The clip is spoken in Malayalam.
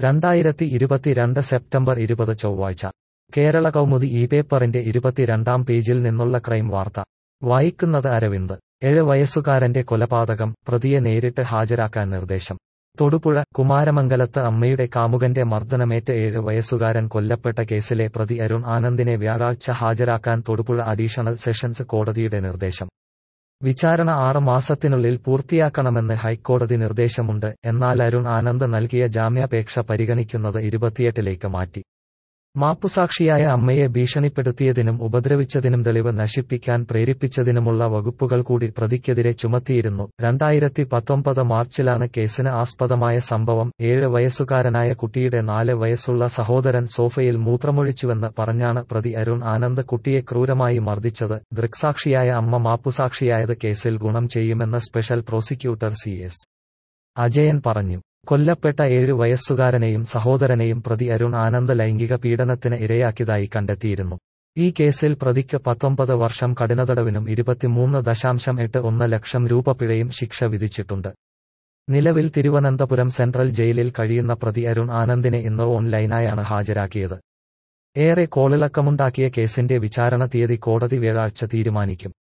രണ്ടായിരത്തി ഇരുപത്തിരണ്ട് സെപ്റ്റംബർ ഇരുപത് ചൊവ്വാഴ്ച കേരള കൗമുദി ഈ പേപ്പറിന്റെ ഇരുപത്തിരണ്ടാം പേജിൽ നിന്നുള്ള ക്രൈം വാർത്ത വായിക്കുന്നത് അരവിന്ദ് ഏഴ് വയസ്സുകാരന്റെ കൊലപാതകം പ്രതിയെ നേരിട്ട് ഹാജരാക്കാൻ നിർദ്ദേശം തൊടുപുഴ കുമാരമംഗലത്ത് അമ്മയുടെ കാമുകന്റെ മർദ്ദനമേറ്റ് ഏഴ് വയസ്സുകാരൻ കൊല്ലപ്പെട്ട കേസിലെ പ്രതി അരുൺ ആനന്ദിനെ വ്യാഴാഴ്ച ഹാജരാക്കാൻ തൊടുപുഴ അഡീഷണൽ സെഷൻസ് കോടതിയുടെ നിർദ്ദേശം വിചാരണ ആറ് മാസത്തിനുള്ളിൽ പൂർത്തിയാക്കണമെന്ന് ഹൈക്കോടതി നിർദ്ദേശമുണ്ട് എന്നാൽ അരുൺ ആനന്ദ് നൽകിയ ജാമ്യാപേക്ഷ പരിഗണിക്കുന്നത് ഇരുപത്തിയെട്ടിലേക്ക് മാറ്റി മാപ്പുസാക്ഷിയായ അമ്മയെ ഭീഷണിപ്പെടുത്തിയതിനും ഉപദ്രവിച്ചതിനും തെളിവ് നശിപ്പിക്കാൻ പ്രേരിപ്പിച്ചതിനുമുള്ള വകുപ്പുകൾ കൂടി പ്രതിക്കെതിരെ ചുമത്തിയിരുന്നു രണ്ടായിരത്തി പത്തൊമ്പത് മാർച്ചിലാണ് കേസിന് ആസ്പദമായ സംഭവം ഏഴ് വയസ്സുകാരനായ കുട്ടിയുടെ നാല് വയസ്സുള്ള സഹോദരൻ സോഫയിൽ മൂത്രമൊഴിച്ചുവെന്ന് പറഞ്ഞാണ് പ്രതി അരുൺ ആനന്ദ് കുട്ടിയെ ക്രൂരമായി മർദ്ദിച്ചത് ദൃക്സാക്ഷിയായ അമ്മ മാപ്പുസാക്ഷിയായത് കേസിൽ ഗുണം ചെയ്യുമെന്ന് special prosecutor C S Ajayan പറഞ്ഞു കൊല്ലപ്പെട്ട ഏഴു വയസ്സുകാരനെയും സഹോദരനെയും പ്രതി അരുൺ ആനന്ദ് ലൈംഗിക പീഡനത്തിന് ഇരയാക്കിയതായി കണ്ടെത്തിയിരുന്നു ഈ കേസിൽ പ്രതിക്ക് പത്തൊമ്പത് വർഷം കഠിനതടവിനും ഇരുപത്തിമൂന്ന് ദശാംശം എട്ട് ഒന്ന് ലക്ഷം രൂപ പിഴയും ശിക്ഷ വിധിച്ചിട്ടുണ്ട് നിലവിൽ തിരുവനന്തപുരം സെൻട്രൽ ജയിലിൽ കഴിയുന്ന പ്രതി അരുൺ ആനന്ദിനെ ഇന്ന് ഓൺലൈനായാണ് ഹാജരാക്കിയത് ഏറെ കോളിളക്കമുണ്ടാക്കിയ കേസിന്റെ വിചാരണ തീയതി കോടതി വ്യാഴാഴ്ച തീരുമാനിക്കും